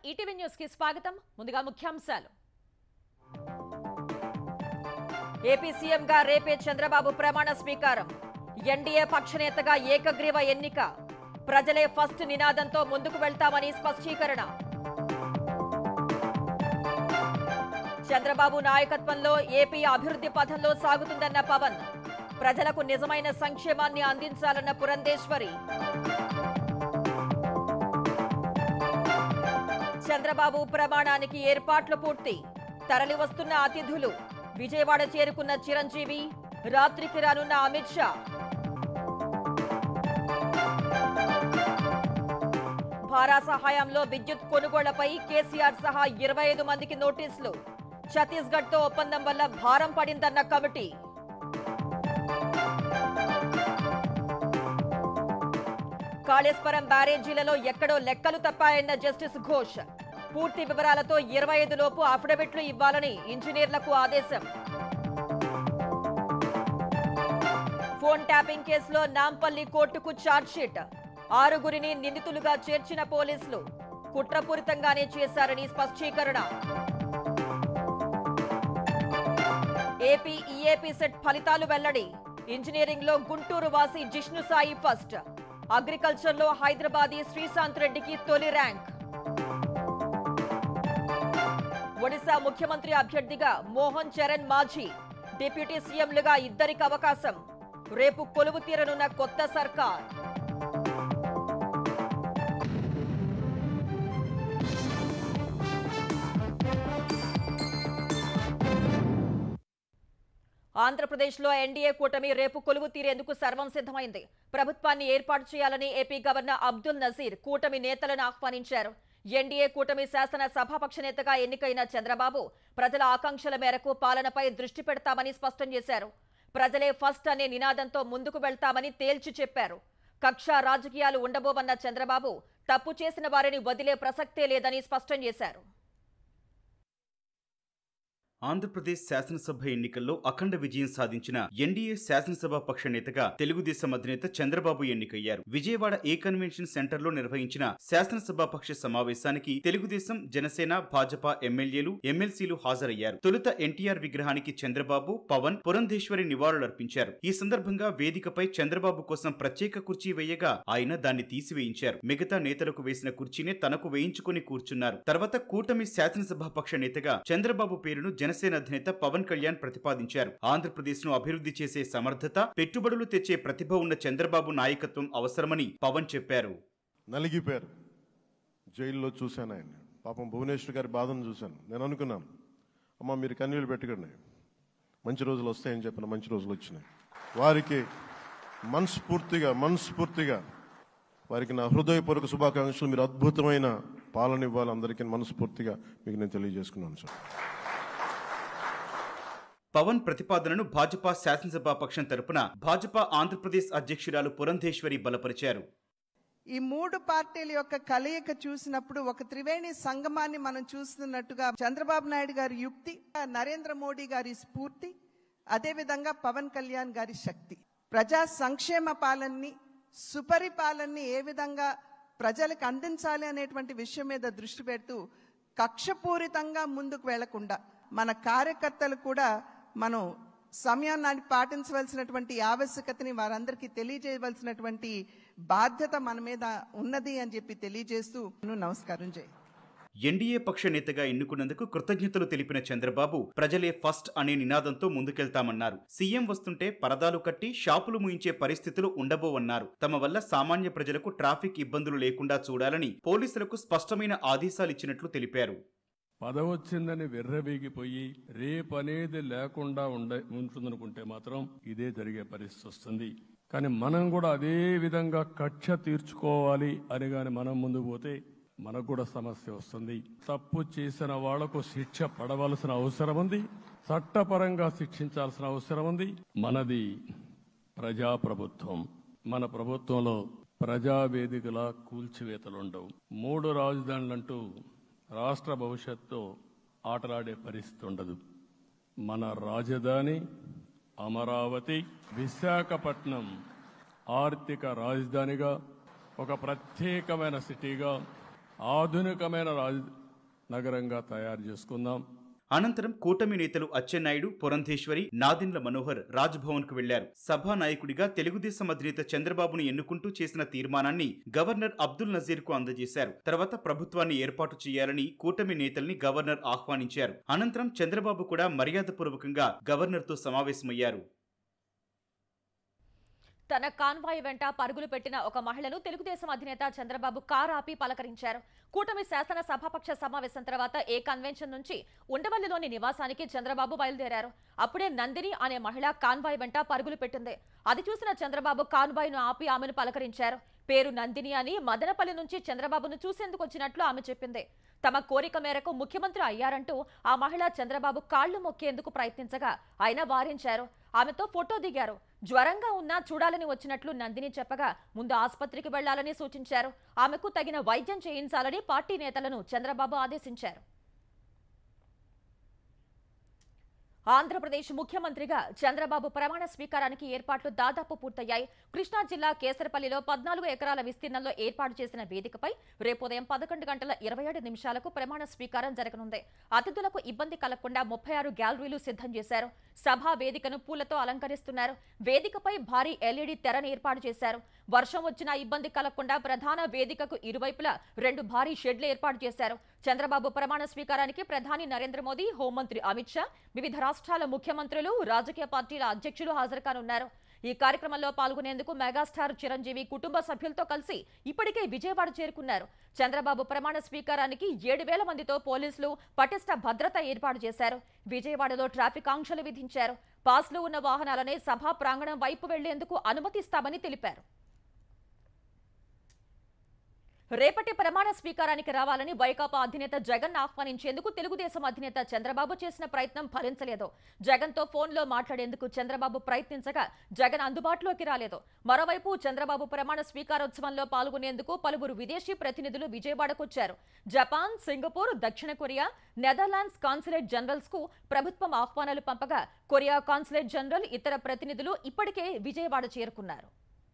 ETV news కి స్వాగతం ముందుగా ముఖ్యాంశాలు ఏపీ సీఎంగా రేపే చంద్రబాబు ప్రమాణ స్వీకారం ఎన్డీఏ పక్షనేతగా ఏకగ్రీవ ఎన్నిక ప్రజలే ఫస్ట్ నినాదంతో ముందుకు వెళ్తామని స్పష్టీకరణ చంద్రబాబు నాయకత్వంలో ఏపీ అభివృద్ధి పథంలో సాగుతుందన్న పవన్ ప్రజలకు నిజమైన సంక్షేమాన్ని అందించాలన్న పురంధేశ్వరి చంద్రబాబు ప్రమాణానికి ఏర్పాట్లు పూర్తి తరలి వస్తున్న అతిథులు విజయవాడ చేరుకున్న చిరంజీవి రాత్రికి రానున్న అమిత్ షా భారా సహాయంలో విద్యుత్ కొనుగోళ్లపై కేసీఆర్ సహా ఇరవై ఐదు మందికి నోటీసులు ఛత్తీస్గఢ్ తో ఒప్పందం వల్ల భారం పడిందన్న కమిటీ కాళేశ్వరం బ్యారేజీలలో ఎక్కడో లెక్కలు తప్పాయన్న జస్టిస్ ఘోష్ పూర్తి వివరాలతో ఇరవై ఐదు లోపు అఫిడవిట్లు ఇవ్వాలని ఇంజనీర్లకు ఆదేశం ఫోన్ ట్యాపింగ్ కేసులో నాంపల్లి కోర్టుకు ఛార్జ్షీట్ ఆరుగురిని నిందితులుగా చేర్చిన పోలీసులు కుట్రపూరితంగానే చేశారని స్పష్టీకరణ ఏపీ ఈఏపీ సెట్ ఫలితాలు వెల్లడి ఇంజనీరింగ్ లో గుంటూరు వాసి జిష్ణు సాయి ఫస్ట్ అగ్రికల్చర్ లో హైదరాబాదీ శ్రీశాంత్ రెడ్డికి తొలి ర్యాంక్ ఒడిశా ముఖ్యమంత్రి అభ్యర్థిగా మోహన్ చరణ్ మాఝీ డిప్యూటీ సీఎంలుగా ఇద్దరికి అవకాశం రేపు కొలువు తీరనున్న కొత్త సర్కార్ ఆంధ్రప్రదేశ్లో ఎన్డీఏ కూటమి రేపు కొలువు తీరేందుకు సర్వం సిద్ధమైంది ప్రభుత్వాన్ని ఏర్పాటు చేయాలని ఏపీ గవర్నర్ అబ్దుల్ నజీర్ కూటమి నేతలను ఆహ్వానించారు ఎన్డీఏ కూటమి శాసన సభాపక్ష నేతగా ఎన్నికైన చంద్రబాబు ప్రజల ఆకాంక్షల మేరకు పాలనపై దృష్టి పెడతామని స్పష్టం చేశారు ప్రజలే ఫస్ట్ అనే నినాదంతో ముందుకు వెళ్తామని తేల్చి చెప్పారు కక్ష రాజకీయాలు ఉండబోవన్న చంద్రబాబు తప్పు చేసిన వారిని వదిలే ప్రసక్తే లేదని స్పష్టం చేశారు ఆంధ్రప్రదేశ్ శాసనసభ ఎన్నికల్లో అఖండ విజయం సాధించిన ఎన్డీఏ శాసనసభ పక్ష నేతగా తెలుగుదేశం అధినేత చంద్రబాబు ఎన్నికయ్యారు విజయవాడ ఏ కన్వెన్షన్ సెంటర్లో నిర్వహించిన శాసనసభ పక్ష సమావేశానికి తెలుగుదేశం జనసేన భాజపా ఎమ్మెల్యేలు ఎమ్మెల్సీలు హాజరయ్యారు తొలుత ఎన్టీఆర్ విగ్రహానికి చంద్రబాబు పవన్ పురంధేశ్వరి నివాళులర్పించారు ఈ సందర్భంగా వేదికపై చంద్రబాబు కోసం ప్రత్యేక కుర్చీ వేయగా ఆయన దాన్ని తీసివేయించారు మిగతా నేతలకు వేసిన కుర్చీనే తనకు వేయించుకుని కూర్చున్నారు తర్వాత కూటమి శాసనసభ పక్ష నేతగా చంద్రబాబు పేరును జనసేన అధినేత పవన్ కళ్యాణ్ ప్రతిపాదించారు ఆంధ్రప్రదేశ్ ను అభివృద్ధి చేసే సమర్థత పెట్టుబడులు తెచ్చే ప్రతిభ ఉన్న చంద్రబాబు నాయకత్వం అవసరమని పవన్ చెప్పారు నలిగిపోయారు జైల్లో చూశాను ఆయన పాపం భువనేశ్వర్ గారి బాధను చూశాను నేను అనుకున్నాను అమ్మ మీరు కన్నీళ్ళు పెట్టకండి మంచి రోజులు వస్తాయని చెప్పిన మంచి రోజులు వచ్చినాయి వారికి మనస్ఫూర్తిగా మనస్ఫూర్తిగా వారికి నా హృదయపూర్వక శుభాకాంక్షలు మీరు అద్భుతమైన పాలన ఇవ్వాలి అందరికీ మనస్ఫూర్తిగా మీకు నేను తెలియజేసుకున్నాను సార్ పవన్ ప్రతిపాదనను భాజపా శాసనసభా పక్షం తరపున భాజపా ఆంధ్రప్రదేశ్ అధ్యక్షురాలు పురంధేశ్వరి బలపరిచారు ఈ మూడు పార్టీల యొక్క కలయిక చూసినప్పుడు ఒక త్రివేణి సంగమాన్ని మనం చూస్తున్నట్టుగా చంద్రబాబు నాయుడు గారి యుక్తి నరేంద్ర మోడీ గారి స్ఫూర్తి అదేవిధంగా పవన్ కళ్యాణ్ గారి శక్తి ప్రజా సంక్షేమ పాలనని సుపరిపాలనని ఏ విధంగా ప్రజలకు అందించాలి అనేటువంటి విషయం మీద దృష్టి పెడుతూ కక్షపూరితంగా ముందుకు వెళ్లకుండా మన కార్యకర్తలు కూడా మనం సమయాన్ని పాటించవలసినటువంటి ఆవశ్యకతని వారందరికీ తెలియజేయవలసినటువంటి బాధ్యత మన మీద ఉన్నది అని చెప్పి తెలియజేస్తూ నేను నమస్కారం చేయి ఎన్డీఏ పక్ష నేతగా ఎన్నుకున్నందుకు కృతజ్ఞతలు తెలిపిన చంద్రబాబు ప్రజలే ఫస్ట్ అనే నినాదంతో ముందుకెళ్తామన్నారు సీఎం వస్తుంటే పరదాలు కట్టి షాపులు ముయించే పరిస్థితులు ఉండబోవన్నారు తమ వల్ల సామాన్య ప్రజలకు ట్రాఫిక్ ఇబ్బందులు లేకుండా చూడాలని పోలీసులకు స్పష్టమైన ఆదేశాలిచ్చినట్లు తెలిపారు పదవచ్చిందని వెర్రవీగిపోయి రేపనేది లేకుండా ఉండ ఉంటుందనుకుంటే మాత్రం ఇదే జరిగే పరిస్థితి వస్తుంది కానీ మనం కూడా అదే విధంగా కక్ష తీర్చుకోవాలి అని గాని మనం ముందుకు పోతే మనకు కూడా సమస్య వస్తుంది తప్పు చేసిన వాళ్లకు శిక్ష పడవలసిన అవసరం ఉంది చట్టపరంగా శిక్షించాల్సిన అవసరం ఉంది మనది ప్రజాప్రభుత్వం మన ప్రభుత్వంలో ప్రజావేదికల కూల్చివేతలు ఉండవు మూడు రాజధానులంటూ రాష్ట్ర భవిష్యత్తు ఆటలాడే పరిస్థితి ఉండదు మన రాజధాని అమరావతి విశాఖపట్నం ఆర్థిక రాజధానిగా ఒక ప్రత్యేకమైన సిటీగా ఆధునికమైన రాజ నగరంగా తయారు చేసుకుందాం అనంతరం కూటమి నేతలు అచ్చెన్నాయుడు పురంధేశ్వరి నాదిండ్ల మనోహర్ రాజ్భవన్ కు వెళ్లారు సభా నాయకుడిగా తెలుగుదేశం అధినేత చంద్రబాబును ఎన్నుకుంటూ చేసిన తీర్మానాన్ని గవర్నర్ అబ్దుల్ నజీర్ కు అందజేశారు తర్వాత ప్రభుత్వాన్ని ఏర్పాటు చేయాలని కూటమి నేతల్ని గవర్నర్ ఆహ్వానించారు అనంతరం చంద్రబాబు కూడా మర్యాదపూర్వకంగా గవర్నర్ తో సమావేశమయ్యారు తన కాన్వాయ్ వెంట పరుగులు పెట్టిన ఒక మహిళను తెలుగుదేశం అధినేత చంద్రబాబు కారు ఆపి పలకరించారు కూటమి శాసన సభాపక్ష సమావేశం తర్వాత ఏ కన్వెన్షన్ నుంచి ఉండవల్లిలోని నివాసానికి చంద్రబాబు బయలుదేరారు అప్పుడే నందిని అనే మహిళ కాన్వాయ్ వెంట పరుగులు పెట్టింది అది చూసిన చంద్రబాబు కాన్వాయ్ ను ఆపి ఆమెను పలకరించారు పేరు నందిని అని మదనపల్లి నుంచి చంద్రబాబును చూసేందుకు వచ్చినట్లు ఆమె చెప్పింది తమ కోరిక మేరకు ముఖ్యమంత్రి అయ్యారంటూ ఆ మహిళ చంద్రబాబు కాళ్లు మొక్కేందుకు ప్రయత్నించగా ఆయన వారించారు ఆమెతో ఫోటో దిగారు జ్వరంగా ఉన్నా చూడాలని వచ్చినట్లు నందిని చెప్పగా ముందు ఆసుపత్రికి వెళ్లాలని సూచించారు ఆమెకు తగిన వైద్యం చేయించాలని పార్టీ నేతలను చంద్రబాబు ఆదేశించారు ఆంధ్రప్రదేశ్ ముఖ్యమంత్రిగా చంద్రబాబు ప్రమాణ స్వీకారానికి ఏర్పాట్లు దాదాపు పూర్తయ్యాయి కృష్ణా జిల్లా కేసరపల్లిలో పద్నాలుగు ఎకరాల విస్తీర్ణంలో ఏర్పాటు చేసిన వేదికపై రేపు ఉదయం పదకొండు గంటల ఇరవై ఏడు నిమిషాలకు ప్రమాణ స్వీకారం జరగనుంది అతిథులకు ఇబ్బంది కలగకుండా ముప్పై ఆరు గ్యాలరీలు సిద్ధం చేశారు సభా వేదికను పూలతో అలంకరిస్తున్నారు వేదికపై భారీ ఎల్ఈడి తెరను ఏర్పాటు చేశారు వర్షం వచ్చినా ఇబ్బంది కలగకుండా ప్రధాన వేదికకు ఇరువైపులా రెండు భారీ షెడ్లు ఏర్పాటు చేశారు చంద్రబాబు ప్రమాణ స్వీకారానికి ప్రధాని నరేంద్ర మోదీ హోంమంత్రి అమిత్ షా వివిధ రాష్ట్రాల ముఖ్యమంత్రులు రాజకీయ పార్టీల అధ్యక్షులు హాజరు కానున్నారు ఈ కార్యక్రమంలో పాల్గొనేందుకు మెగాస్టార్ చిరంజీవి కుటుంబ సభ్యులతో కలిసి ఇప్పటికే విజయవాడ చేరుకున్నారు చంద్రబాబు ప్రమాణ స్వీకారానికి ఏడు వేల మందితో పోలీసులు పటిష్ట భద్రత ఏర్పాటు చేశారు విజయవాడలో ట్రాఫిక్ ఆంక్షలు విధించారు పాస్లు ఉన్న వాహనాలనే సభా ప్రాంగణం వైపు వెళ్లేందుకు అనుమతిస్తామని తెలిపారు రేపటి ప్రమాణ స్వీకారానికి రావాలని వైకాపా అధినేత జగన్ ఆహ్వానించేందుకు తెలుగుదేశం అధినేత చంద్రబాబు చేసిన ప్రయత్నం ఫలించలేదు జగన్తో ఫోన్లో మాట్లాడేందుకు చంద్రబాబు ప్రయత్నించగా జగన్ అందుబాటులోకి రాలేదు మరోవైపు చంద్రబాబు ప్రమాణ స్వీకారోత్సవంలో పాల్గొనేందుకు పలువురు విదేశీ ప్రతినిధులు విజయవాడకొచ్చారు జపాన్ సింగపూర్ దక్షిణ కొరియా నెదర్లాండ్స్ కాన్సులేట్ జనరల్స్ కు ప్రభుత్వం ఆహ్వానాలు పంపగా కొరియా కాన్సులేట్ జనరల్ ఇతర ప్రతినిధులు ఇప్పటికే విజయవాడ చేరుకున్నారు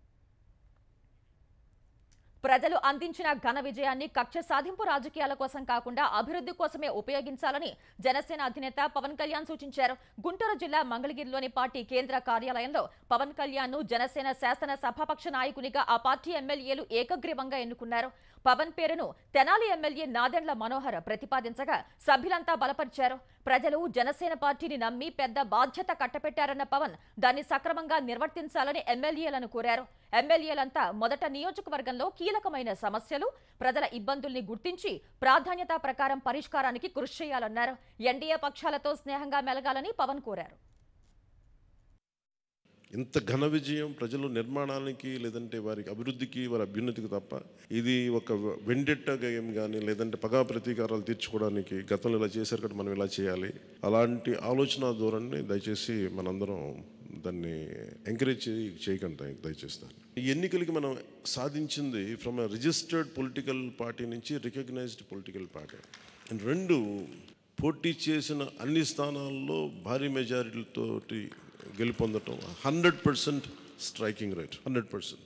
ప్రజలు అందించిన ఘన విజయాన్ని కక్ష సాధింపు రాజకీయాల కోసం కాకుండా అభివృద్ధి కోసమే ఉపయోగించాలని జనసేన అధినేత పవన్ కళ్యాణ్ సూచించారు గుంటూరు జిల్లా మంగళగిరిలోని పార్టీ కేంద్ర కార్యాలయంలో పవన్ కళ్యాణ్ ను జనసేన శాసన సభాపక్ష నాయకునిగా ఆ పార్టీ ఎమ్మెల్యేలు ఏకగ్రీవంగా ఎన్నుకున్నారు పవన్ పేరును తెనాలి ఎమ్మెల్యే నాదెండ్ల మనోహర్ ప్రతిపాదించగా సభ్యులంతా బలపరిచారు ప్రజలు జనసేన పార్టీని నమ్మి పెద్ద బాధ్యత కట్టపెట్టారన్న పవన్ దాన్ని సక్రమంగా నిర్వర్తించాలని ఎమ్మెల్యేలను కోరారు ఎమ్మెల్యేలంతా మొదట నియోజకవర్గంలో కీలకమైన సమస్యలు ప్రజల ఇబ్బందుల్ని గుర్తించి ప్రాధాన్యత ప్రకారం పరిష్కారానికి కృషి చేయాలన్నారు ఎన్డీఏ పక్షాలతో స్నేహంగా మెలగాలని పవన్ కోరారు ఇంత ఘన విజయం ప్రజలు నిర్మాణానికి లేదంటే వారికి అభివృద్ధికి వారి అభ్యున్నతికి తప్ప ఇది ఒక వెండెట్ట గేయం కానీ లేదంటే పగా ప్రతీకారాలు తీర్చుకోవడానికి గతంలో ఇలా చేశారు కాబట్టి మనం ఇలా చేయాలి అలాంటి ఆలోచన ధోరణిని దయచేసి మనందరం దాన్ని ఎంకరేజ్ చేయి చేయకండి దయచేసి దాన్ని ఈ ఎన్నికలకి మనం సాధించింది from a registered political party నుంచి రికగ్నైజ్డ్ పొలిటికల్ పార్టీ రెండు పోటీ చేసిన అన్ని స్థానాల్లో భారీ మెజారిటీతోటి గెలుపొందటం hundred percent striking rate hundred percent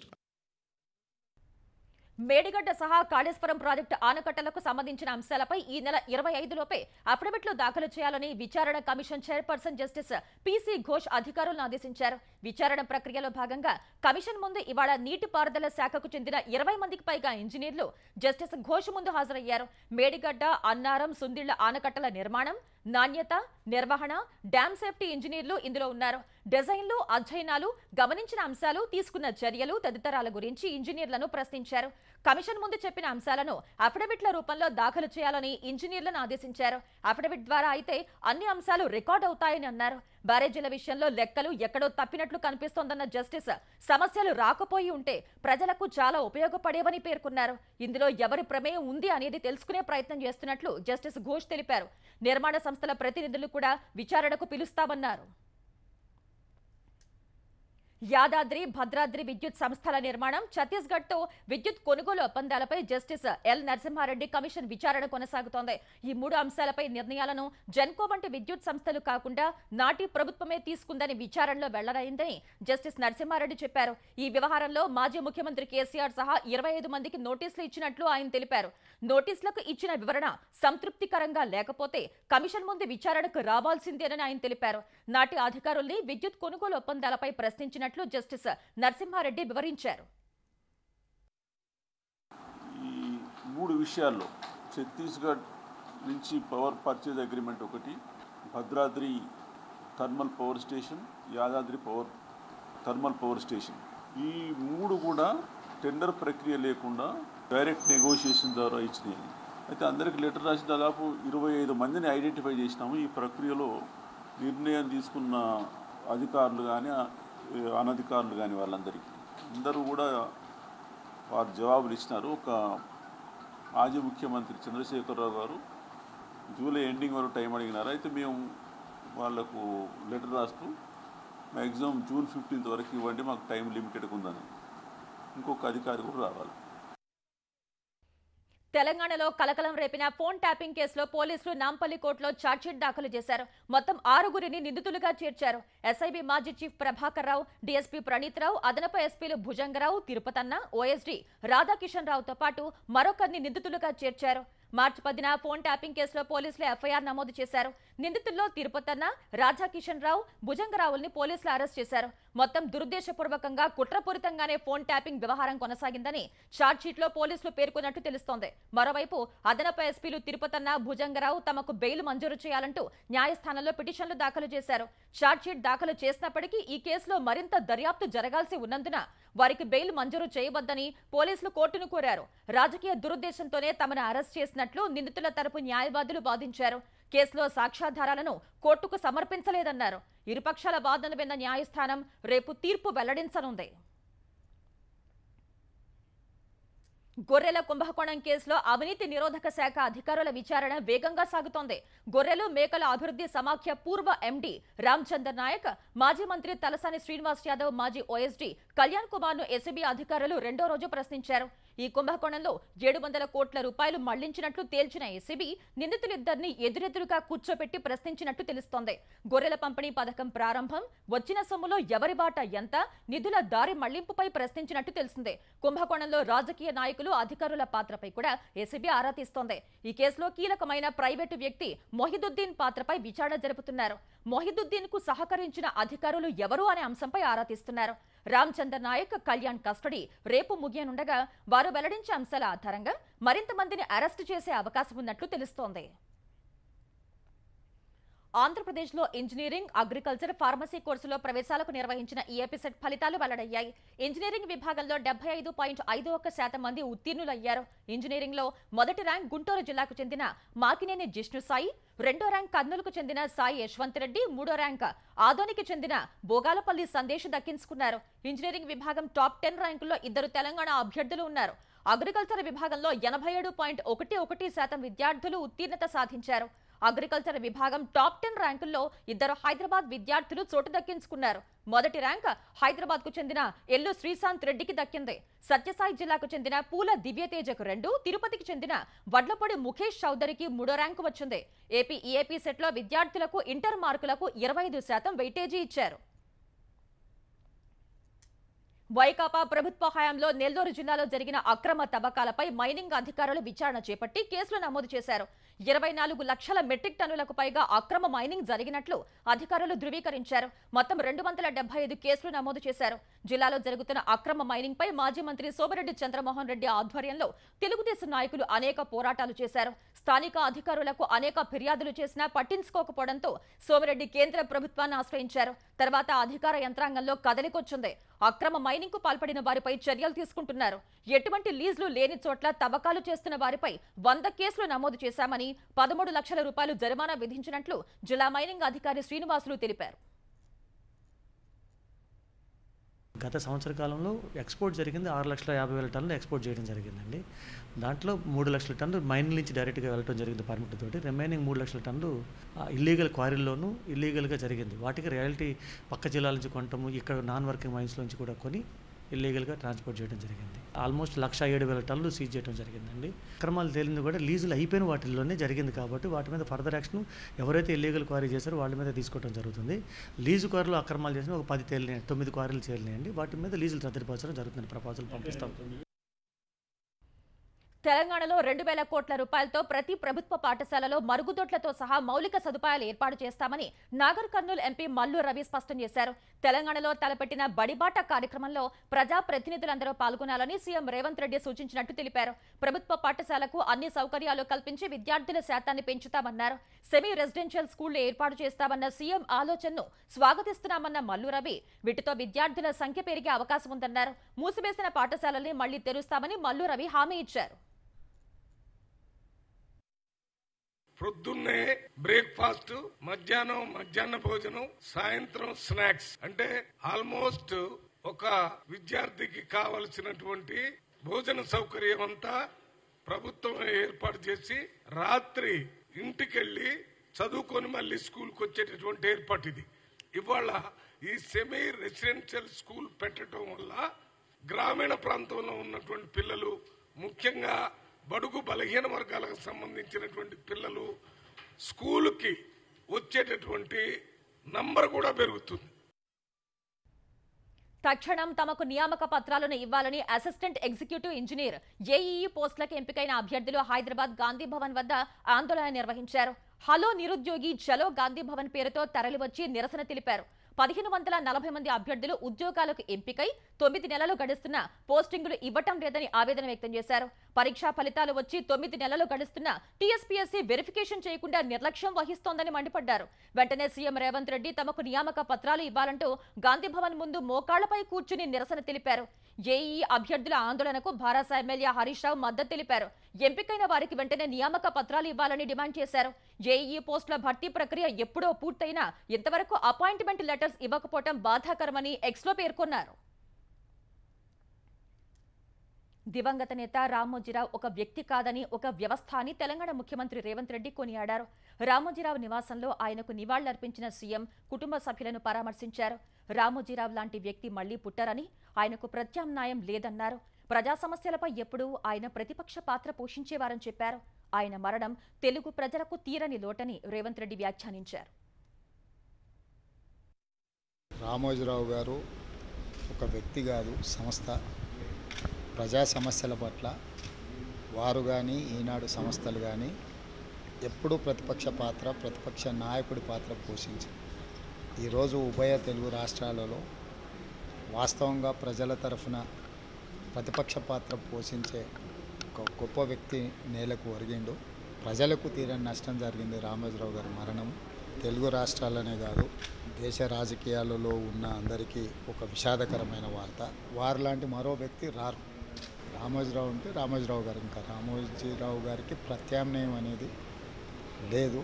Medigadda సహా కాళేశ్వరం ప్రాజెక్టు ఆనకట్టలకు సంబంధించిన అంశాలపై ఈ నెల ఇరవై ఐదులోపే అఫిడవిట్లు దాఖలు చేయాలని విచారణ commission chairperson justice P C Ghosh అధికారులను ఆదేశించారు విచారణ ప్రక్రియలో భాగంగా కమిషన్ ముందు ఇవాళ నీటిపారుదల శాఖకు చెందిన ఇరవై మందికి పైగా ఇంజనీర్లు జస్టిస్ ఘోష్ ముందు హాజరయ్యారు మేడిగడ్డ అన్నారం సుందిళ్ల ఆనకట్టల నిర్మాణం నాణ్యత నిర్వహణ డ్యామ్ సేఫ్టీ ఇంజనీర్లు ఇందులో ఉన్నారు డిజైన్లు అధ్యయనాలు గమనించిన అంశాలు తీసుకున్న చర్యలు తదితరాల గురించి ఇంజనీర్లను ప్రశ్నించారు కమిషన్ ముందు చెప్పిన అంశాలను అఫిడవిట్ల రూపంలో దాఖలు చేయాలని ఇంజనీర్లను ఆదేశించారు అఫిడవిట్ ద్వారా అయితే అన్ని అంశాలు రికార్డ్ అవుతాయని అన్నారు బ్యారేజీల విషయంలో లెక్కలు ఎక్కడో తప్పినట్లు కనిపిస్తోందన్న జస్టిస్ సమస్యలు రాకపోయి ఉంటే ప్రజలకు చాలా ఉపయోగపడేవని పేర్కొన్నారు ఇందులో ఎవరి ప్రమేయం ఉంది అనేది తెలుసుకునే ప్రయత్నం చేస్తున్నట్లు జస్టిస్ ఘోష్ తెలిపారు నిర్మాణ సంస్థల ప్రతినిధులు కూడా విచారణకు పిలుస్తామన్నారు యాదాద్రి భద్రాద్రి విద్యుత్ సంస్థల నిర్మాణం ఛత్తీస్గఢ్ తో విద్యుత్ కొనుగోలు ఒప్పందాలపై జస్టిస్ ఎల్ నరసింహారెడ్డి కమిషన్ విచారణ కొనసాగుతోంది ఈ మూడు అంశాలపై నిర్ణయాలను జెన్కో వంటి విద్యుత్ సంస్థలు కాకుండా నాటి ప్రభుత్వమే తీసుకుందని విచారణలో వెళ్లరైందని జస్టిస్ నరసింహారెడ్డి చెప్పారు ఈ వ్యవహారంలో మాజీ ముఖ్యమంత్రి కేసీఆర్ సహా ఇరవై ఐదు మందికి నోటీసులు ఇచ్చినట్లు ఆయన తెలిపారు నోటీసులకు ఇచ్చిన వివరణ సంతృప్తికరంగా లేకపోతే కమిషన్ ముందు విచారణకు రావాల్సిందేనని ఆయన తెలిపారు నాటి అధికారుల్ని విద్యుత్ కొనుగోలు ఒప్పందాలపై ప్రశ్నించినట్లు జస్టిస్ నరసింహారెడ్డి వివరించారు ఈ మూడు విషయాల్లో ఛత్తీస్గఢ్ నుంచి పవర్ పర్చేజ్ అగ్రిమెంట్ ఒకటి Bhadradri thermal power station Yadadri power thermal power station ఈ మూడు కూడా టెండర్ ప్రక్రియ లేకుండా డైరెక్ట్ నెగోషియేషన్ ద్వారా ఇచ్చినాయి అయితే అందరికి లెటర్ రాసి దాదాపు ఇరవై ఐదు మందిని ఐడెంటిఫై చేసినాము ఈ ప్రక్రియలో నిర్ణయం తీసుకున్న అధికారులు కానీ అనధికారులు కానీ వాళ్ళందరికీ అందరూ కూడా వారు జవాబులు ఇచ్చినారు ఒక మాజీ ముఖ్యమంత్రి చంద్రశేఖరరావు గారు జూలై ఎండింగ్ వరకు టైం అడిగినారు అయితే మేము వాళ్లకు లెటర్ రాస్తూ మ్యాక్సిమం జూన్ ఫిఫ్టీన్త్ వరకు ఇవ్వండి మాకు టైం లిమిటెడ్ ఉందని ఇంకొక అధికారి కూడా రావాలి తెలంగాణలో కలకలం రేపిన ఫోన్ ట్యాపింగ్ కేసులో పోలీసులు నాంపల్లి కోర్టులో ఛార్జ్షీట్ దాఖలు చేశారు మొత్తం ఆరుగురిని నిందితులుగా చేర్చారు ఎస్ఐబి మాజీ చీఫ్ ప్రభాకర్ రావు డీఎస్పీ ప్రణీత్ రావు అదనపు ఎస్పీలు భుజంగరావు తిరుపతన్న ఓఎస్డీ రాధాకిషన్ రావుతో పాటు మరొకరిని నిందితులుగా చేర్చారు మార్చి పదిన ఫోన్ ట్యాపింగ్ కేసులో పోలీసులు ఎఫ్ఐఆర్ నమోదు చేశారు నిందితుల్లో తిరుపతన్న రాధాకిషన్ రావు భుజంగరావుల్ని పోలీసులు అరెస్ట్ చేశారు మొత్తం దురుద్దేశపూర్వకంగా కుట్రపూరితంగానే ఫోన్ ట్యాపింగ్ వ్యవహారం కొనసాగిందని ఛార్జ్షీట్లో పోలీసులు పేర్కొన్నట్టు తెలుస్తోంది మరోవైపు అదనపు ఎస్పీలు తిరుపతన్న భుజంగరావు తమకు బెయిల్ మంజూరు చేయాలంటూ న్యాయస్థానంలో పిటిషన్లు దాఖలు చేశారు ఛార్జ్షీట్ దాఖలు చేసినప్పటికీ ఈ కేసులో మరింత దర్యాప్తు జరగాల్సి ఉన్నందున వారికి బెయిల్ మంజూరు చేయవద్దని పోలీసులు కోర్టును కోరారు రాజకీయ దురుద్దేశంతోనే తమను అరెస్ట్ చేసినట్లు నిందితుల తరపు న్యాయవాదులు వాదించారు కేసులో సాక్ష్యాధారాలను కోర్టుకు సమర్పించలేదన్నారు ఇరుపక్షాల వాదనలు విన్న న్యాయస్థానం రేపు తీర్పు వెల్లడించనుంది గొర్రెల కుంభకోణం కేసులో అవినీతి నిరోధక శాఖ అధికారుల విచారణ వేగంగా సాగుతోంది గొర్రెలు మేకల అభివృద్ధి సమాఖ్య పూర్వ ఎండీ రామచందర్ నాయక్ మాజీ మంత్రి తలసాని శ్రీనివాస్ యాదవ్ మాజీ ఓఎస్డీ కళ్యాణ్ కుమార్ ను ఎసిబి అధికారులు రెండో రోజు ప్రశ్నించారు ఈ కుంభకోణంలో ఏడు వందల కోట్ల రూపాయలు మళ్లించినట్లు తేల్చిన ఎసిబి నిందితులిద్దరిని ఎదురెదురుగా కూర్చోపెట్టి ప్రశ్నించినట్టు తెలుస్తోంది గొర్రెల పంపిణీ పథకం ప్రారంభం వచ్చిన సొమ్ములో ఎవరి బాట ఎంత నిధుల దారి మళ్లింపుపై ప్రశ్నించినట్టు తెలిసిందే కుంభకోణంలో రాజకీయ నాయకులు అధికారుల పాత్రపై కూడా ఏసీబీ ఆరా తీస్తోంది ఈ కేసులో కీలకమైన ప్రైవేటు వ్యక్తి మొహిదుద్దీన్ పాత్రపై విచారణ జరుపుతున్నారు మొహిదుద్దీన్ కు సహకరించిన అధికారులు ఎవరు అనే అంశంపై ఆరా తీస్తున్నారు రామచందర్ నాయక్ కళ్యాణ్ కస్టడీ రేపు ముగియనుండగా వారు వెల్లడించే అంశాల ఆధారంగా మరింత మందిని అరెస్టు చేసే అవకాశం ఉన్నట్లు తెలుస్తోంది ఆంధ్రప్రదేశ్లో ఇంజనీరింగ్ అగ్రికల్చర్ ఫార్మసీ కోర్సులో ప్రవేశాలకు నిర్వహించిన ఈఏపీ సెట్ ఫలితాలు వెల్లడయ్యాయి ఇంజనీరింగ్ విభాగంలో డెబ్బై ఐదు పాయింట్ ఐదు ఒక్క శాతం మంది ఉత్తీర్ణులయ్యారు ఇంజనీరింగ్లో మొదటి ర్యాంక్ గుంటూరు జిల్లాకు చెందిన మాకినేని జిష్ణు సాయి రెండో ర్యాంక్ కర్నూలుకు చెందిన సాయి యశ్వంత్ రెడ్డి మూడో ర్యాంక్ ఆదోనికి చెందిన బోగాలపల్లి సందేశ్ దక్కించుకున్నారు ఇంజనీరింగ్ విభాగం టాప్ టెన్ ర్యాంకుల్లో ఇద్దరు తెలంగాణ అభ్యర్థులు ఉన్నారు అగ్రికల్చర్ విభాగంలో ఎనభై ఏడు పాయింట్ ఒకటి ఒకటి శాతం విద్యార్థులు ఉత్తీర్ణత సాధించారు అగ్రికల్చర్ విభాగం టాప్ టెన్ ర్యాంకుల్లో ఇద్దరు హైదరాబాద్ విద్యార్థులు చోటు దక్కించుకున్నారు మొదటి ర్యాంక్ హైదరాబాద్ కు చెందిన ఎల్లు శ్రీశాంత్ రెడ్డికి దక్కింది సత్యసాయి జిల్లాకు చెందిన పూల దివ్యతేజకు రెండు తిరుపతికి చెందిన వడ్లపొడి ముఖేష్ చౌదరికి మూడో ర్యాంకు వచ్చింది ఏపీ ఈఏపీ సెట్లో విద్యార్థులకు ఇంటర్ మార్కులకు ఇరవై ఐదు శాతం వెయిటేజీ ఇచ్చారు వైకాపా ప్రభుత్వ హయాంలో నెల్లూరు జిల్లాలో జరిగిన అక్రమ తవ్వకాలపై మైనింగ్ అధికారులు విచారణ చేపట్టి కేసులు నమోదు చేశారు ఇరవై నాలుగు లక్షల మెట్రిక్ టన్నులకు పైగా అక్రమ మైనింగ్ జరిగినట్లు అధికారులు ధృవీకరించారు మొత్తం రెండు వందల డెబ్బై ఐదు కేసులు నమోదు చేశారు జిల్లాలో జరుగుతున్న అక్రమ మైనింగ్ పై మాజీ మంత్రి సోమిరెడ్డి చంద్రమోహన్ రెడ్డి ఆధ్వర్యంలో తెలుగుదేశం నాయకులు అనేక పోరాటాలు చేశారు స్థానిక అధికారులకు అనేక ఫిర్యాదులు చేసినా పట్టించుకోకపోవడంతో సోమిరెడ్డి కేంద్ర ప్రభుత్వాన్ని ఆశ్రయించారు తర్వాత అధికార యంత్రాంగంలో కదలికొచ్చింది అక్రమ మైనింగ్ కు పాల్పడిన వారిపై చర్యలు తీసుకుంటున్నారు ఎటువంటి లీజులు లేని చోట్ల తవ్వకాలు చేస్తున్న వారిపై వంద కేసులు నమోదు చేశామని పదమూడు లక్షల రూపాయలు జరిమానా విధించినట్లు జిల్లా మైనింగ్ అధికారి శ్రీనివాసులు తెలిపారు గత సంవత్సర కాలంలో ఎక్స్పోర్ట్ జరిగింది ఆరు లక్షల యాభై వేల టన్నులు ఎక్స్పోర్ట్ చేయడం జరిగిందండి దాంట్లో మూడు లక్షల టన్నులు మైన్ నుంచి డైరెక్ట్గా వెళ్ళడం జరిగింది పర్మిట్ తోటి రిమైనింగ్ మూడు లక్షల టన్నులు ఇల్లీగల్ క్వారీల్లోనూ ఇల్లీగల్గా జరిగింది వాటికి రియాలిటీ పక్క జిల్లాల నుంచి కొనటము ఇక్కడ నాన్ వర్కింగ్ మైన్స్ నుంచి కూడా కొని ఇల్లీగల్గా ట్రాన్స్పోర్ట్ చేయడం జరిగింది ఆల్మోస్ట్ లక్ష ఏడు వేల టన్నులు సీజ్ చేయడం జరిగిందండి అక్రమాలు తేలింది కూడా లీజులు అయిపోయిన వాటిల్లోనే జరిగింది కాబట్టి వాటి మీద ఫర్దర్ యాక్షన్ ఎవరైతే ఇల్లీగల్ క్వారీ చేశారో వాళ్ళ మీద తీసుకోవడం జరుగుతుంది లీజు క్వారీలో అక్రమాలు చేసిన ఒక పది తేలినాయి తొమ్మిది క్వారీలు తేలినాయండి వాటి మీద లీజులు రద్దుపరచడం జరుగుతుంది ప్రపోజల్ పంపిస్తాం తెలంగాణలో రెండు వేల కోట్ల రూపాయలతో ప్రతి ప్రభుత్వ పాఠశాలలో మరుగుదొడ్లతో సహా మౌలిక సదుపాయాలు ఏర్పాటు చేస్తామని నాగర్ కర్నూలు ఎంపీ మల్లు రవి స్పష్టం చేశారు తెలంగాణలో తలపెట్టిన బడిబాట కార్యక్రమంలో ప్రజా ప్రతినిధులందరూ పాల్గొనాలని సీఎం రేవంత్ రెడ్డి సూచించినట్టు తెలిపారు ప్రభుత్వ పాఠశాలకు అన్ని సౌకర్యాలు కల్పించి విద్యార్థుల శాతాన్ని పెంచుతామన్నారు సెమీ రెసిడెన్షియల్ స్కూళ్లు ఏర్పాటు చేస్తామన్న సీఎం ఆలోచనను స్వాగతిస్తున్నామన్న మల్లు రవి వీటితో విద్యార్థుల సంఖ్య పెరిగే అవకాశం ఉందన్నారు మూసివేసిన పాఠశాలల్ని మళ్లీ తెరుస్తామని మల్లు రవి హామీ ఇచ్చారు ప్రొద్దున్నే బ్రేక్ఫాస్ట్ మధ్యాహ్నం మధ్యాహ్న భోజనం సాయంత్రం స్నాక్స్ అంటే ఆల్మోస్ట్ ఒక విద్యార్థికి కావలసినటువంటి భోజన సౌకర్యం అంతా ప్రభుత్వం ఏర్పాటు చేసి రాత్రి ఇంటికెళ్లి చదువుకొని మళ్ళీ స్కూల్కి వచ్చేటటువంటి ఏర్పాటు ఇది ఇవాళ ఈ సెమీ రెసిడెన్షియల్ స్కూల్ పెట్టడం వల్ల గ్రామీణ ప్రాంతంలో ఉన్నటువంటి పిల్లలు ముఖ్యంగా బడుగు బలహీన వర్గాలకు సంబంధించినటువంటి పిల్లలు స్కూలుకి వచ్చేటటువంటి నంబర్ కూడా పెరుగుతుంది తక్షణం తమకు నియామక పత్రాలను ఇవ్వాలని అసిస్టెంట్ ఎగ్జిక్యూటివ్ ఇంజనీర్ ఏఈఈ పోస్టులకు ఎంపికైన అభ్యర్థులు హైదరాబాద్ గాంధీ భవన్ వద్ద ఆందోళన నిర్వహించారు హలో నిరుద్యోగి చలో గాంధీ భవన్ పేరుతో తరలివచ్చి నిరసన తెలిపారు పదిహేను వందల నలభై మంది అభ్యర్థులు ఉద్యోగాలకు ఎంపికై తొమ్మిది నెలలు గడుస్తున్నా పోస్టింగులు ఇవ్వటం లేదని ఆవేదన వ్యక్తం చేశారు పరీక్షా ఫలితాలు వచ్చి తొమ్మిది నెలలు గడుస్తున్నా టీఎస్పీఎస్సీ వెరిఫికేషన్ చేయకుండా నిర్లక్ష్యం వహిస్తోందని మండిపడ్డారు వెంటనే సీఎం రేవంత్ రెడ్డి తమకు నియామక పత్రాలు ఇవ్వాలంటూ గాంధీ భవన్ ముందు మోకాళ్లపై కూర్చుని నిరసన తెలిపారు ఏఈ అభ్యర్థుల ఆందోళనకు భారత ఎమ్మెల్యే హరీష్ రావు మద్దతు తెలిపారు ఎంపికైన వారికి వెంటనే నియామక పత్రాలు ఇవ్వాలని డిమాండ్ చేశారు జేఈఈ పోస్టుల భర్తీ ప్రక్రియ ఎప్పుడో పూర్తయినా ఇంతవరకు అపాయింట్మెంట్ లెటర్స్ ఇవ్వకపోవడం బాధాకరమని ఎక్స్లో పేర్కొన్నారు దివంగత నేత రామోజీరావు ఒక వ్యక్తి కాదని ఒక వ్యవస్థ అని తెలంగాణ ముఖ్యమంత్రి రేవంత్ రెడ్డి కొనియాడారు రామోజీరావు నివాసంలో ఆయనకు నివాళులర్పించిన సీఎం కుటుంబ సభ్యులను పరామర్శించారు రామోజీరావు లాంటి వ్యక్తి మళ్లీ పుట్టరని ఆయనకు ప్రత్యామ్నాయం లేదన్నారు ప్రజా సమస్యలపై ఎప్పుడూ ఆయన ప్రతిపక్ష పాత్ర పోషించేవారని చెప్పారు ఆయన మరణం తెలుగు ప్రజలకు తీరని లోటని రేవంత్ రెడ్డి వ్యాఖ్యానించారు రామోజీరావు గారు ఒక వ్యక్తి కాదు సంస్థ ప్రజా సమస్యల పట్ల వారు కానీ ఈనాడు సంస్థలు కానీ ఎప్పుడూ ప్రతిపక్ష పాత్ర ప్రతిపక్ష నాయకుడి పాత్ర పోషించి ఈరోజు ఉభయ తెలుగు రాష్ట్రాలలో వాస్తవంగా ప్రజల తరఫున ప్రతిపక్ష పాత్ర పోషించే ఒక గొప్ప వ్యక్తి నేలకు ఒరిగిండు ప్రజలకు తీరని నష్టం జరిగింది రామోజీరావు గారి మరణం తెలుగు రాష్ట్రాలనే కాదు దేశ రాజకీయాలలో ఉన్న అందరికీ ఒక విషాదకరమైన వార్త వారు లాంటి మరో వ్యక్తి రారు రామోజీరావు అంటే రామోజీరావు గారు ఇంకా రామోజీరావు గారికి ప్రత్యామ్నాయం అనేది లేదు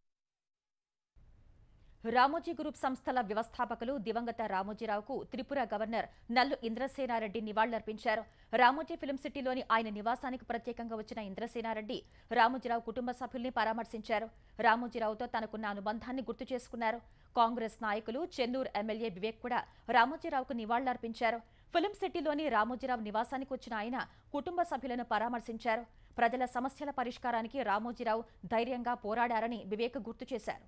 రామోజీ గ్రూప్ సంస్థల వ్యవస్థాపకులు దివంగత రామోజీరావుకు త్రిపుర గవర్నర్ నల్లు ఇంద్రసేనారెడ్డి నివాళులర్పించారు రామోజీ ఫిల్మ్ సిటీలోని ఆయన నివాసానికి ప్రత్యేకంగా వచ్చిన ఇంద్రసేనారెడ్డి రామోజీరావు కుటుంబ సభ్యుల్ని పరామర్శించారు రామోజీరావుతో తనకున్న అనుబంధాన్ని గుర్తు చేసుకున్నారు కాంగ్రెస్ నాయకులు చెన్నూరు ఎమ్మెల్యే వివేక్ కూడా రామోజీరావుకు నివాళులర్పించారు ఫిల్మ్ సిటీలోని రామోజీరావు నివాసానికి వచ్చిన ఆయన కుటుంబ సభ్యులను పరామర్శించారు ప్రజల సమస్యల పరిష్కారానికి రామోజీరావు ధైర్యంగా పోరాడారని వివేక్ గుర్తు చేశారు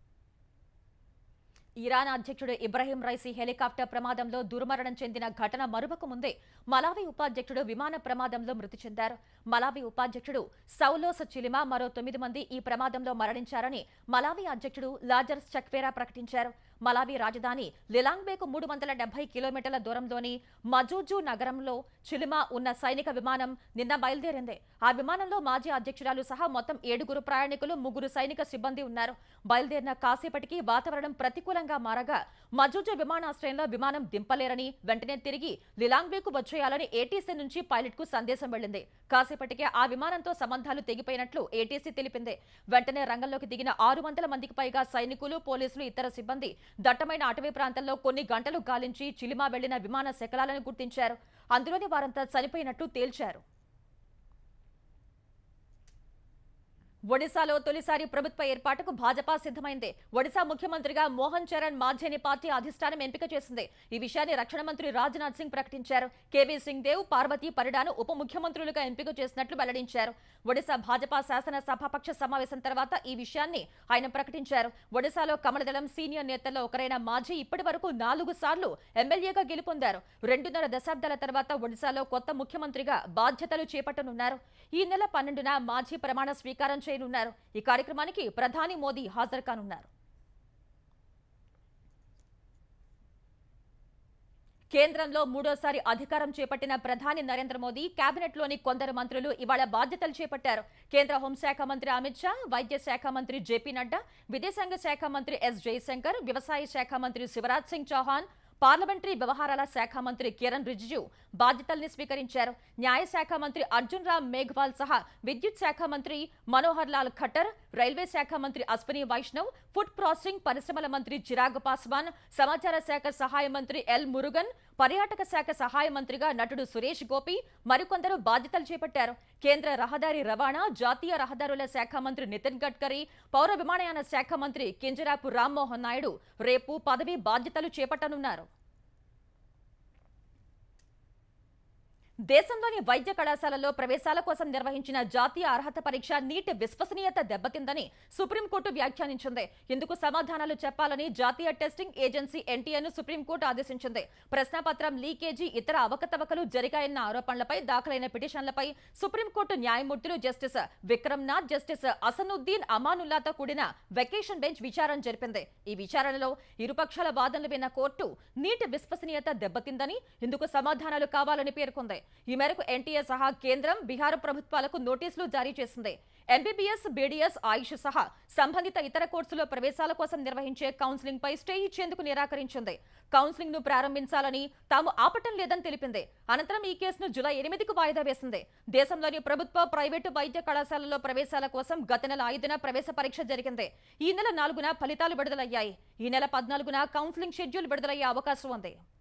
ఇరాన్ అధ్యక్షుడు ఇబ్రహీం రైసీ హెలికాప్టర్ ప్రమాదంలో దుర్మరణం చెందిన ఘటన మరువక ముందే మలావి ఉపాధ్యక్షుడు విమాన ప్రమాదంలో మృతి చెందారు మలావి ఉపాధ్యక్షుడు సౌలోస్ చిలిమా మరో తొమ్మిది మంది ఈ ప్రమాదంలో మరణించారని మలావి అధ్యక్షుడు లాజర్స్ చక్వేరా ప్రకటించారు మలావి రాజధాని లిలాంగ్బేకు మూడు వందల డెబ్బై కిలోమీటర్ల దూరంలోని మజూజు నగరంలో చిలిమా ఉన్న సైనిక విమానం నిన్న బయలుదేరింది ఆ విమానంలో మాజీ అధ్యక్షురాలు సహా మొత్తం ఏడుగురు ప్రయాణికులు ముగ్గురు సైనిక సిబ్బంది ఉన్నారు బయలుదేరిన కాసేపటికి వాతావరణం ప్రతికూల ప్రతికూలంగా మారగా మజూజు విమానాశ్రయంలో విమానం దింపలేరని వెంటనే తిరిగి లిలాంగ్వేకు వచ్చేయాలని ఏటీసీ నుంచి పైలట్ కు సందేశం వెళ్లింది కాసేపటికే ఆ విమానంతో సంబంధాలు తెగిపోయినట్లు ఏటీసీ తెలిపింది వెంటనే రంగంలోకి దిగిన ఆరు వందల మందికి పైగా సైనికులు పోలీసులు ఇతర సిబ్బంది దట్టమైన అటవీ ప్రాంతంలో కొన్ని గంటలు గాలించి చిలిమా వెళ్లిన విమాన శకలాలను గుర్తించారు అందులోని వారంతా చనిపోయినట్టు తేల్చారు ఒడిశాలో తొలిసారి ప్రభుత్వ ఏర్పాటుకు భాజపా సిద్ధమైంది ఒడిశా ముఖ్యమంత్రిగా మోహన్ చరణ్ మాఝేని పార్టీ అధిష్టానం ఎంపిక చేసింది ఈ విషయాన్ని రక్షణ మంత్రి రాజ్నాథ్ సింగ్ ప్రకటించారు కేవీ సింగ్ దేవ్ పార్వతీ పరిడాను ఉప ముఖ్యమంత్రులుగా ఎంపిక చేసినట్లు వెల్లడించారు ఒడిశా భాజపా శాసన సభాపక్ష సమావేశం తర్వాత ఈ విషయాన్ని ఆయన ప్రకటించారు ఒడిశాలో కమలదళం సీనియర్ నేతల్లో ఒకరైన మాఝీ ఇప్పటి వరకు నాలుగు సార్లు ఎమ్మెల్యేగా గెలుపొందారు రెండున్నర దశాబ్దాల తర్వాత ఒడిశాలో కొత్త ముఖ్యమంత్రిగా బాధ్యతలు చేపట్టనున్నారు ఈ నెల పన్నెండున మాఝీ ప్రమాణ స్వీకారం చేయనున్నారు ఈ కార్యక్రమానికి ప్రధాని మోదీ హాజరు కానున్నారు కేంద్రంలో మూడోసారి అధికారం చేపట్టిన ప్రధాని నరేంద్ర మోదీ కేబినెట్లోని కొందరు మంత్రులు ఇవాళ బాధ్యతలు చేపట్టారు కేంద్ర హోంశాఖ మంత్రి అమిత్ షా వైద్య శాఖ మంత్రి జేపీ నడ్డా విదేశాంగ శాఖ మంత్రి ఎస్ జయశంకర్ వ్యవసాయ శాఖ మంత్రి శివరాజ్ సింగ్ చౌహాన్ పార్లమెంటరీ వ్యవహారాల శాఖ మంత్రి కిరణ్ రిజిజు బాధ్యతల్ని స్వీకరించారు న్యాయశాఖ మంత్రి అర్జున్ రామ్ మేఘ్వాల్ సహా విద్యుత్ శాఖ మంత్రి మనోహర్ లాల్ ఖట్టర్ రైల్వే శాఖ మంత్రి అశ్విని వైష్ణవ్ ఫుడ్ ప్రాసెసింగ్ పరిశ్రమల మంత్రి చిరాగ్ పాస్వాన్ సమాచార శాఖ సహాయ మంత్రి ఎల్ మురుగన్ పర్యాటక శాఖ సహాయ మంత్రిగా నటుడు సురేష్ గోపి మరికొందరు బాధ్యతలు చేపట్టారు కేంద్ర రహదారి రవాణా జాతీయ రహదారుల శాఖ మంత్రి నితిన్ గడ్కరీ పౌర విమానయాన శాఖ మంత్రి కింజరాపు రామ్మోహన్ నాయుడు రేపు పదవి బాధ్యతలు చేపట్టనున్నారు దేశంలోని వైద్య కళాశాలల్లో ప్రవేశాల కోసం నిర్వహించిన జాతీయ అర్హత పరీక్ష నీట్ విశ్వసనీయత దెబ్బతిందని సుప్రీంకోర్టు వ్యాఖ్యానించింది ఇందుకు సమాధానాలు చెప్పాలని జాతీయ టెస్టింగ్ ఏజెన్సీ ఎన్టీఏను సుప్రీంకోర్టు ఆదేశించింది ప్రశ్నపత్రం లీకేజీ ఇతర అవకతవకలు జరిగాయన్న ఆరోపణలపై దాఖలైన పిటిషన్లపై సుప్రీంకోర్టు న్యాయమూర్తులు జస్టిస్ విక్రమ్ నాథ్ జస్టిస్ అసనుద్దీన్ అమానుల్లాతో కూడిన వెకేషన్ బెంచ్ విచారణ జరిపింది ఈ విచారణలో ఇరుపక్షాల వాదనలు విన్న కోర్టు నీట్ విశ్వసనీయత దెబ్బతిందని ఇందుకు సమాధానాలు కావాలని పేర్కొంది ఈ మేరకు ఎన్టీఏ సహా కేంద్రం బీహార్ ప్రభుత్వాలకు నోటీసులు జారీ చేసింది ఎంబీబీఎస్ బీడీఎస్ ఆయుష్ సహా సంబంధిత ఇతర కోర్సులో ప్రవేశాల కోసం నిర్వహించే కౌన్సిలింగ్ పై స్టే ఇచ్చేందుకు నిరాకరించింది కౌన్సిలింగ్ ను ప్రారంభించాలని తాము ఆపటం లేదని తెలిపింది అనంతరం ఈ కేసును జులై ఎనిమిదికి వాయిదా వేసింది దేశంలోని ప్రభుత్వ ప్రైవేటు వైద్య కళాశాలల్లో ప్రవేశాల కోసం గత నెల ఐదున ప్రవేశ పరీక్ష జరిగింది ఈ నెల నాలుగున ఫలితాలు విడుదలయ్యాయి ఈ నెల పద్నాలుగున కౌన్సిలింగ్ షెడ్యూల్ విడుదలయ్యే అవకాశం ఉంది